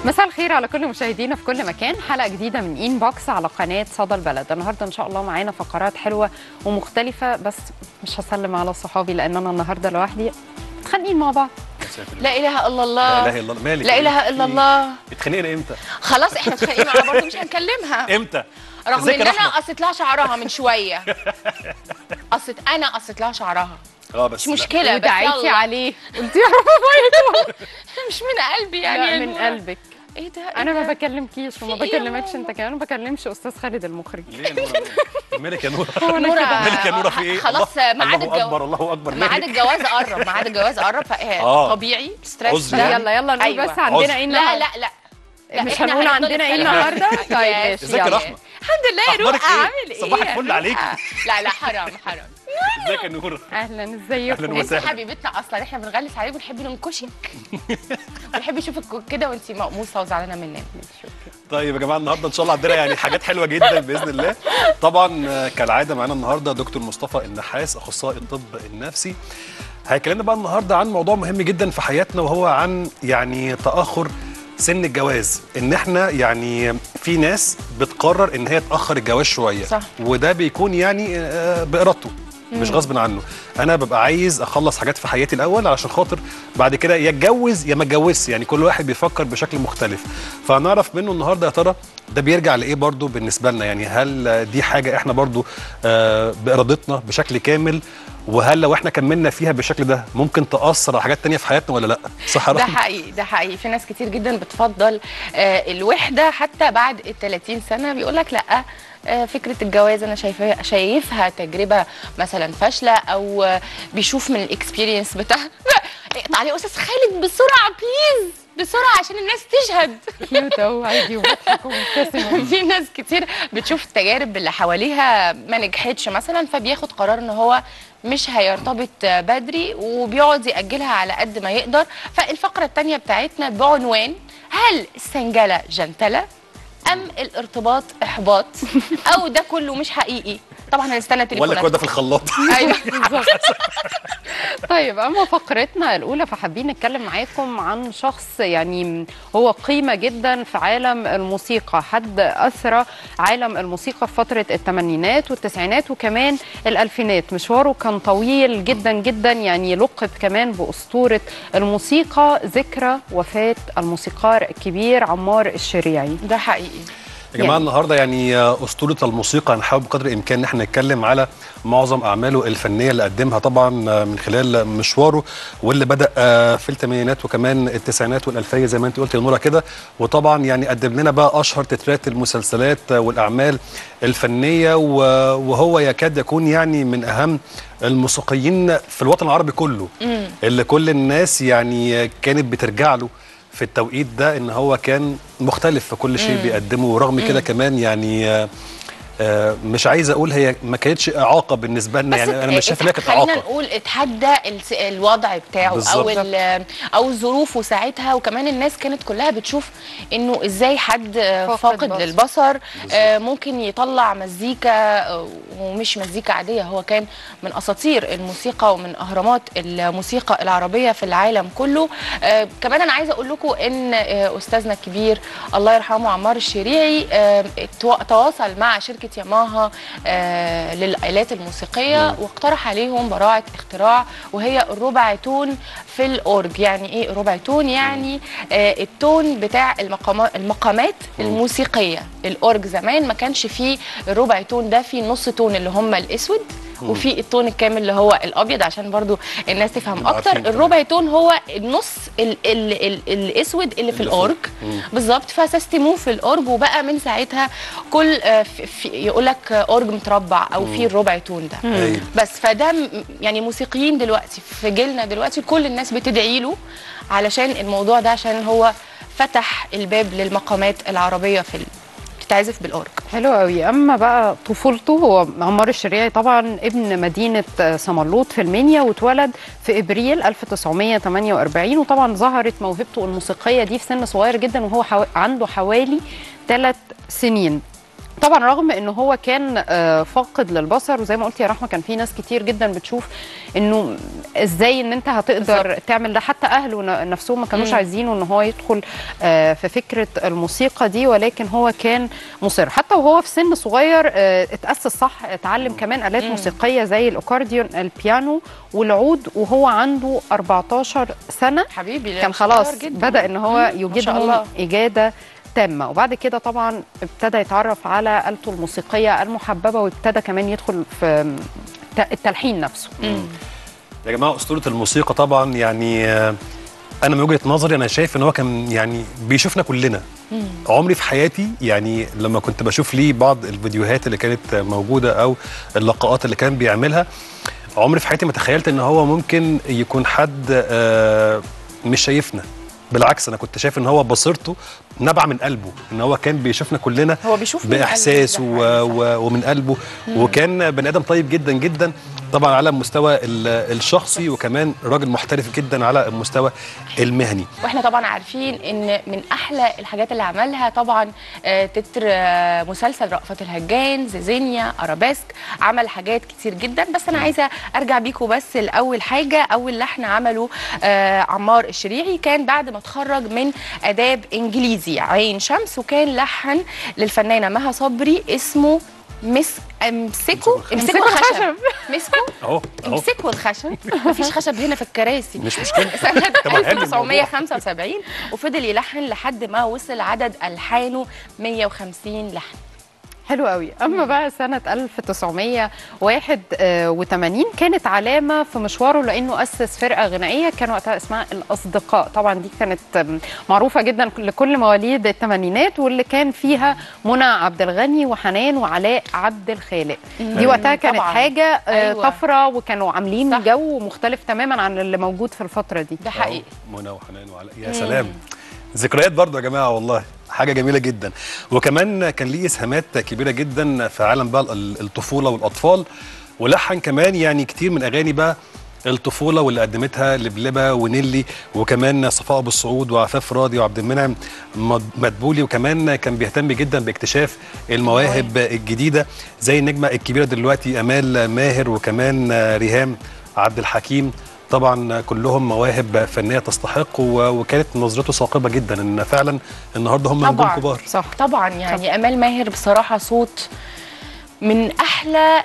مساء الخير على كل مشاهدينا في كل مكان حلقه جديده من ان بوكس على قناه صدى البلد النهارده ان شاء الله معانا فقرات حلوه ومختلفه بس مش هسلم على صحابي لان انا النهارده لوحدي متخانقين مع بعض لا اله الا لا الله اله الا الله مالك لا اله الا الله اتخانقنا امتى؟ خلاص احنا اتخانقنا على برضه مش هنكلمها امتى؟ رغم ازيك ان يا انا رحمة؟ قصيت لها شعرها من شويه قصيت انا قصيت لها شعرها اه بس مش مشكله بس ودعيتي يلا. عليه قلتي يا رب مش من قلبي يعني لا يا من نورة. قلبك ايه ده انا إيه ما ده؟ بكلمكيش وما في إيه يا بكلمكش ماما؟ انت كمان ما بكلمش استاذ خالد المخرج ليه يا نورة؟ مالك يا نورة؟ أنا نورة كده. مالك يا نورة في ايه؟ خلاص الله- ميعاد الله الجو اكبر الله اكبر ميعاد مالك؟ الجواز قرب ميعاد الجواز قرب آه. فطبيعي ستريس عذر لا يعني؟ يلا يلا نقول أيوة. بس عندنا عذر. ايه لا النهاردة؟ لا لا لا، مش إحنا هنقول هنفضل عندنا ايه نتكلم. النهارده طيب يس. ماشي ازيك يا يلا. رحمة؟ الحمد لله يا أخبارك روحة إيه؟ عامل ايه صباح يا الفل روحة؟ عليك. لا لا حرام حرام ازيك يا نورة؟ اهلا أهلاً ازيكم وسهلا. انت حبيبتنا اصلا احنا بنغلس عليك ونحب ننكشك ونحب نشوفك كده وانت مقموصه وزعلانه مننا طيب يا جماعه النهارده ان شاء الله عندنا يعني حاجات حلوه جدا باذن الله طبعا آه، كالعاده معانا النهارده دكتور مصطفى النحاس اخصائي الطب النفسي هيكلمنا بقى النهارده عن موضوع مهم جدا في حياتنا وهو عن يعني تاخر سن الجواز ان احنا يعني في ناس بتقرر ان هي تاخر الجواز شويه صح. وده بيكون يعني آه، بارادته مش غصب عنه انا ببقى عايز اخلص حاجات في حياتي الاول علشان خاطر بعد كده يا اتجوز يا ما اتجوزش يعني كل واحد بيفكر بشكل مختلف فهنعرف منه النهارده يا ترى ده بيرجع لايه برضو بالنسبه لنا يعني هل دي حاجه احنا برضو آه بارادتنا بشكل كامل وهل لو احنا كملنا فيها بالشكل ده ممكن تاثر على حاجات تانية في حياتنا ولا لا صح يا ده رحمة؟ حقيقي ده حقيقي في ناس كتير جدا بتفضل آه، الوحده حتى بعد ال 30 سنه بيقول لك لا آه، فكره الجواز انا شايفها شايفها تجربه مثلا فاشله او آه، بيشوف من الاكسبيرينس بتاعها اقطع عليه استاذ خالد بسرعه بليز بسرعه عشان الناس تشهد كيوت اهو عادي وبضحك ومبتسم في ناس كتير بتشوف التجارب اللي حواليها ما نجحتش مثلا فبياخد قرار ان هو مش هيرتبط بدري وبيقعد يأجلها على قد ما يقدر فالفقرة التانية بتاعتنا بعنوان هل السنجلة جنتلة أم الارتباط إحباط أو ده كله مش حقيقي طبعا هنستنى ولا تليفونات كده في الخلاط ايوه بالظبط طيب اما فقرتنا الاولى فحابين نتكلم معاكم عن شخص يعني هو قيمه جدا في عالم الموسيقى حد اثرى عالم الموسيقى في فتره الثمانينات والتسعينات وكمان الالفينات مشواره كان طويل جدا جدا يعني لقب كمان باسطوره الموسيقى ذكرى وفاه الموسيقار الكبير عمار الشريعي ده حقيقي يا جماعه النهارده يعني اسطوره الموسيقى هنحاول بقدر الامكان ان احنا نتكلم على معظم اعماله الفنيه اللي قدمها طبعا من خلال مشواره واللي بدا في الثمانينات وكمان التسعينات والالفيه زي ما انت قلت يا نوره كده وطبعا يعني قدم لنا بقى اشهر تترات المسلسلات والاعمال الفنيه و- وهو يكاد يكون يعني من اهم الموسيقيين في الوطن العربي كله اللي كل الناس يعني كانت بترجع له في التوقيت ده ان هو كان مختلف في كل شيء بيقدمه ورغم كده كمان يعني آه، آه، مش عايز اقول هي ما كانتش اعاقه بالنسبه لنا يعني انا مش شايف ان هي كانت خلينا اعاقه نقول اتحدى الس- الوضع بتاعه او بالظبط. ال- او ظروفه ساعتها وكمان الناس كانت كلها بتشوف انه ازاي حد آه، فاقد فاقد بصر. للبصر آه، ممكن يطلع مزيكا آه، ومش مزيكا عاديه هو كان من اساطير الموسيقى ومن اهرامات الموسيقى العربيه في العالم كله آه، كمان انا عايزه اقول لكم ان آه، استاذنا الكبير الله يرحمه عمار الشريعي آه، تو- تواصل مع شركه ياماها آه، للآلات الموسيقية واقترح عليهم براعة اختراع وهي الربع تون في الأورج يعني إيه ربع تون يعني آه، التون بتاع المقام- المقامات الموسيقية الأورج زمان ما كانش فيه الربع تون ده فيه نص تون اللي هم الأسود وفي التون الكامل اللي هو الابيض عشان برضو الناس تفهم نبقى اكتر عارفين كمان. الربع تون هو النص ال ال ال الاسود اللي في اللي فوق. الاورج بالظبط فسستموه في الاورج وبقى من ساعتها كل آه، في- في- يقول لك اورج متربع او فيه الربع تون ده أيوة. بس فده م- يعني موسيقيين دلوقتي في جيلنا دلوقتي كل الناس بتدعي له علشان الموضوع ده عشان هو فتح الباب للمقامات العربيه في ال- بتتعزف بالاورج حلو قوي اما بقى طفولته هو عمار الشريعي طبعا ابن مدينه سمرلوط في المنيا واتولد في ابريل 1948 وطبعا ظهرت موهبته الموسيقيه دي في سن صغير جدا وهو حو... عنده حوالي ثلاث سنين طبعا رغم ان هو كان آه، فاقد للبصر وزي ما قلت يا رحمه كان في ناس كتير جدا بتشوف انه ازاي ان انت هتقدر بالظبط. تعمل ده حتى اهله ن- نفسهم ما كانوش مم. عايزينه ان هو يدخل آه، في فكره الموسيقى دي ولكن هو كان مصر حتى وهو في سن صغير آه، اتاسس صح اتعلم كمان الات مم. موسيقيه زي الاكورديون البيانو والعود وهو عنده 14 سنه حبيبي لا، كان صغير خلاص جدا. بدا ان هو مم، ما شاء يوجدهم الله. اجاده تامه وبعد كده طبعا ابتدى يتعرف على آلته الموسيقيه المحببه وابتدى كمان يدخل في ت- التلحين نفسه مم. يا جماعه اسطوره الموسيقى طبعا يعني آه، انا من وجهه نظري انا شايف ان هو كان يعني بيشوفنا كلنا عمري في حياتي يعني لما كنت بشوف ليه بعض الفيديوهات اللي كانت موجوده او اللقاءات اللي كان بيعملها عمري في حياتي ما تخيلت ان هو ممكن يكون حد آه، مش شايفنا بالعكس انا كنت شايف ان هو بصيرته نابعه من قلبه ان هو كان بيشوفنا كلنا هو بيشوف من قلبه، باحساسه ده و- حقيقي، صح. و- ومن قلبه وكان بني ادم طيب جدا جدا طبعا على المستوى ال- الشخصي وكمان راجل محترف جدا على المستوى المهني واحنا طبعا عارفين ان من احلى الحاجات اللي عملها طبعا آه، تتر آه، مسلسل رأفت الهجان زيزينيا ارابيسك عمل حاجات كتير جدا بس انا عايزه ارجع بيكم بس لاول حاجه اول لحن عمله آه، عمار الشريعي كان بعد ما اتخرج من اداب انجليزي عين شمس وكان لحن للفنانه مها صبري اسمه مس امسكوا امسكوا الخشب مسكوا اهو اهو امسكوا الخشب مفيش خشب هنا في الكراسي مش مشكله سنة طب حلو الموضوع. 1975 وفضل يلحن لحد ما وصل عدد ألحانه 150 لحن حلو قوي اما بقى سنه 1981 كانت علامه في مشواره لانه اسس فرقه غنائيه كان وقتها اسمها الاصدقاء طبعا دي كانت آم، معروفه جدا لكل مواليد الثمانينات واللي كان فيها منى عبد الغني وحنان وعلاء عبد الخالق دي مم. وقتها كانت طبعاً. حاجه آه، أيوة. طفره وكانوا عاملين صح. جو مختلف تماما عن اللي موجود في الفتره دي ده حقيقي أهو، منى وحنان وعلاء يا سلام ذكريات برضو يا جماعه والله حاجه جميله جدا وكمان كان ليه اسهامات كبيره جدا في عالم بقى ال- الطفوله والاطفال ولحن كمان يعني كتير من اغاني بقى الطفوله واللي قدمتها لبلبه ونيلي وكمان صفاء ابو السعود وعفاف راضي وعبد المنعم مد- مدبولي وكمان كان بيهتم جدا باكتشاف المواهب الجديده زي النجمه الكبيره دلوقتي امال ماهر وكمان ريهام عبد الحكيم طبعا كلهم مواهب فنيه تستحق و- وكانت نظرته ثاقبه جدا ان فعلا النهارده هم نجوم طبعاً. كبار صح طبعا يعني امال ماهر بصراحه صوت من احلى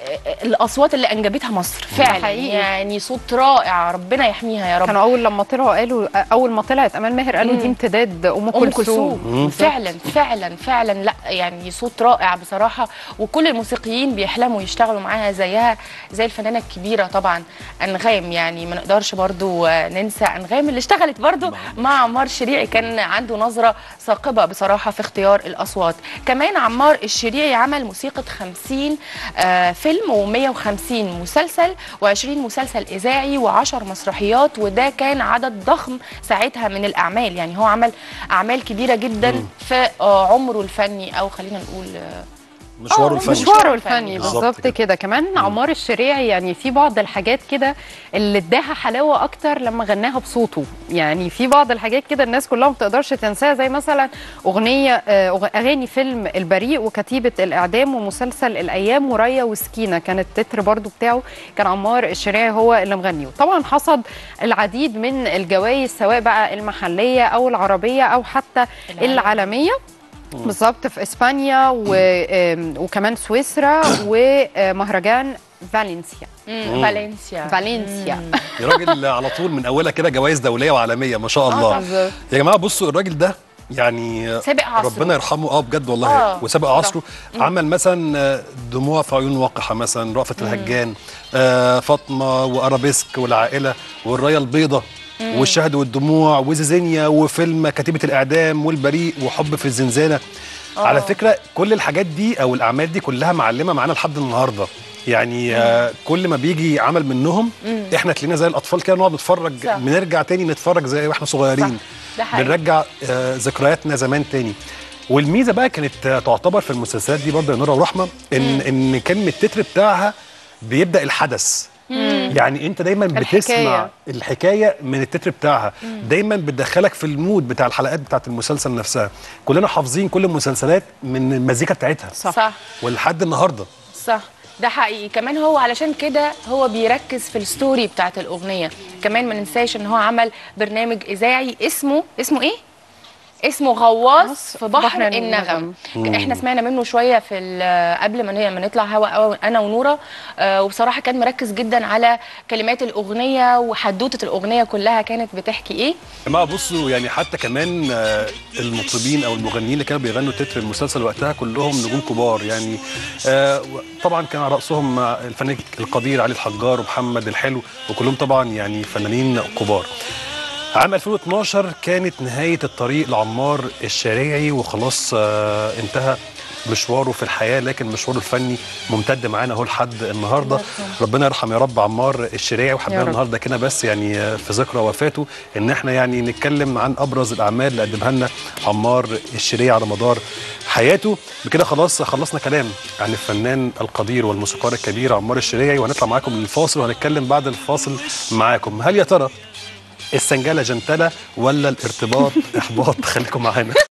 الاصوات اللي انجبتها مصر فعلا حقيقي. يعني صوت رائع ربنا يحميها يا رب كانوا اول لما طلعوا قالوا اول ما طلعت امال ماهر قالوا دي امتداد ام ام كلثوم كلثوم فعلا فعلا فعلا لا يعني صوت رائع بصراحه وكل الموسيقيين بيحلموا يشتغلوا معاها زيها زي الفنانه الكبيره طبعا انغام يعني ما نقدرش برضو آه، ننسى انغام اللي اشتغلت برضو مع عمار شريعي كان عنده نظره ثاقبه بصراحه في اختيار الاصوات كمان عمار الشريعي عمل موسيقى 50 آه، فيلم و150 مسلسل و20 مسلسل اذاعي و10 مسرحيات وده كان عدد ضخم ساعتها من الاعمال يعني هو عمل اعمال كبيره جدا في آه، عمره الفني او خلينا نقول آه، مشواره آه، الفني مشواره الفني. الفني بالظبط بالظبط كده. كده كمان عمار الشريعي يعني في بعض الحاجات كده اللي اداها حلاوه اكتر لما غناها بصوته يعني في بعض الحاجات كده الناس كلها ما بتقدرش تنساها زي مثلا اغنيه آه، أغ- اغاني فيلم البريء وكتيبه الاعدام ومسلسل الايام وريا وسكينه كان التتر برضو بتاعه كان عمار الشريعي هو اللي مغنيه طبعا حصد العديد من الجوائز سواء بقى المحليه او العربيه او حتى العالمية. العالميه بالظبط في اسبانيا و... آم، وكمان سويسرا ومهرجان فالنسيا مم، فالنسيا فالنسيا يا راجل على طول من اولها كده جوائز دوليه وعالميه ما شاء الله بالظبط. يا جماعه بصوا الراجل ده يعني سابق عصره. ربنا يرحمه اه بجد والله آه، وسابق عصره عمل مثلا آه، دموع في عيون وقحه مثلا رأفت الهجان آه فاطمه وارابيسك والعائله والرايه البيضاء والشهد والدموع وزيزينيا وفيلم كتيبه الاعدام والبريء وحب في الزنزانه على فكره كل الحاجات دي او الاعمال دي كلها معلمه معانا لحد النهارده يعني آه كل ما بيجي عمل منهم احنا تلاقينا زي الاطفال كده نقعد نتفرج صح. بنرجع تاني نتفرج زي واحنا صغيرين ده حقيقي. بنرجع آه ذكرياتنا زمان تاني والميزه بقى كانت آه، تعتبر في المسلسلات دي برضه يا نورا ورحمه ان ان كان من التتر بتاعها بيبدا الحدث يعني انت دايما بتسمع الحكاية. الحكايه من التتر بتاعها دايما بتدخلك في المود بتاع الحلقات بتاعت المسلسل نفسها كلنا حافظين كل المسلسلات من المزيكا بتاعتها صح. صح ولحد النهارده صح ده حقيقي كمان هو علشان كده هو بيركز في الستوري بتاعت الاغنيه كمان ما ننساش ان هو عمل برنامج اذاعي اسمه اسمه ايه اسمه غواص في بحر, بحر النغم النغم. احنا سمعنا منه شويه في ال- قبل ما ن- ما نطلع هوا أو- انا ونوره آه، وبصراحه كان مركز جدا على كلمات الاغنيه وحدوته الاغنيه كلها كانت بتحكي ايه يا جماعه بصوا يعني حتى كمان آه، المطربين او المغنيين اللي كانوا بيغنوا تتر المسلسل وقتها كلهم نجوم كبار يعني آه، طبعا كان على راسهم آه، الفنان القدير علي الحجار ومحمد الحلو وكلهم طبعا يعني فنانين كبار عام 2012 كانت نهاية الطريق لعمار الشريعي وخلاص آه، انتهى مشواره في الحياة لكن مشواره الفني ممتد معانا اهو لحد النهارده ربنا يرحم يا رب عمار الشريعي يا وحبينا رب. النهارده كده بس يعني آه، في ذكرى وفاته ان احنا يعني نتكلم عن ابرز الاعمال اللي قدمها لنا عمار الشريعي على مدار حياته بكده خلاص خلصنا كلام عن الفنان القدير والموسيقار الكبير عمار الشريعي وهنطلع معاكم للفاصل وهنتكلم بعد الفاصل معاكم هل يا ترى السنجله جنتله ولا الارتباط احباط خليكم معانا